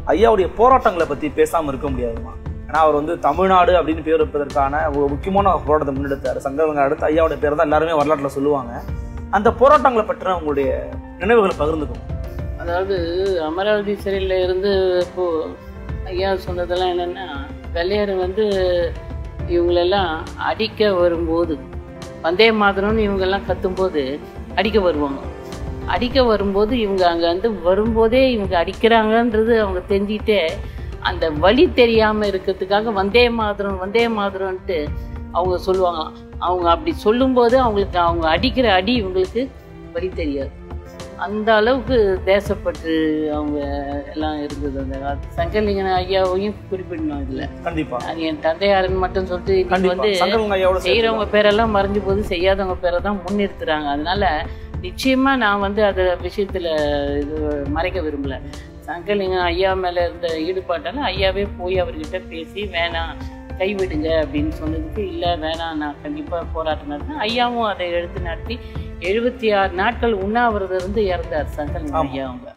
ஐயாவுடைய போராட்டங்களை பத்தி பேசாம இருக்க முடியாதுமா ஏன்னா அவர் வந்து தமிழ்நாடு அப்படின்னு பேர் வைப்பதற்கான ஒரு முக்கியமான போராட்டத்தை முன்னெடுத்தார் சங்கரங்க அடுத்து ஐயாவுடைய பேர் தான் எல்லாருமே வரலாற்றுல சொல்லுவாங்க அந்த போராட்டங்களை பற்றின உங்களுடைய நினைவுகளை பகிர்ந்துக்கும் அதாவது அமராவதி சிறையில் இருந்து இப்போ ஐயா சொன்னதெல்லாம் என்னென்னா வெள்ளையர் வந்து இவங்களெல்லாம் அடிக்க வரும்போது வந்தே மாதிரம்னு இவங்கெல்லாம் கத்தும்போது அடிக்க வருவாங்க அடிக்க வரும்போது இவங்க அங்கே வந்து வரும்போதே இவங்க அடிக்கிறாங்கன்றது அவங்க தெரிஞ்சுக்கிட்டே அந்த வழி தெரியாமல் இருக்கிறதுக்காக வந்தே மாதிரம் வந்தே மாதிரம்ன்ட்டு அவங்க சொல்லுவாங்களாம் அவங்க அப்படி சொல்லும்போது அவங்களுக்கு அவங்க அடிக்கிற அடி இவங்களுக்கு வழி தெரியாது அந்த அளவுக்கு தேசப்பற்று அவங்க எல்லாம் இருந்தது அந்த காலத்து சங்கலிங்கன் ஐயாவையும் குறிப்பிடணும் இதில் கண்டிப்பா அது என் தந்தையாருன்னு மட்டும் சொல்லிட்டு இன்னைக்கு கண்டிப்பா வந்து சங்கரங்க ஐயாவோட சேர்த்து செய்கிறவங்க பேரெல்லாம் மறைஞ்சு போது செய்யாதவங்க பேரை தான் முன்னிறுத்துறாங்க அதனால நிச்சயமா நான் வந்து அதை விஷயத்துல இது மறைக்க விரும்பல சங்கலிங்கம் ஐயா மேல இருந்த ஈடுபாட்டால ஐயாவே போய் அவர்கிட்ட பேசி வேணாம் கைவிடுங்க அப்படின்னு சொன்னதுக்கு இல்லை வேணாம் நான் கண்டிப்பாக போராட்டம் நடத்தினேன் ஐயாவும் அதை எடுத்து நடத்தி எழுபத்தி ஆறு நாட்கள் உண்ணாவிரதம் இருந்து இறந்தார் சங்கலிங்கம் ஆமா. ஐயா அவங்க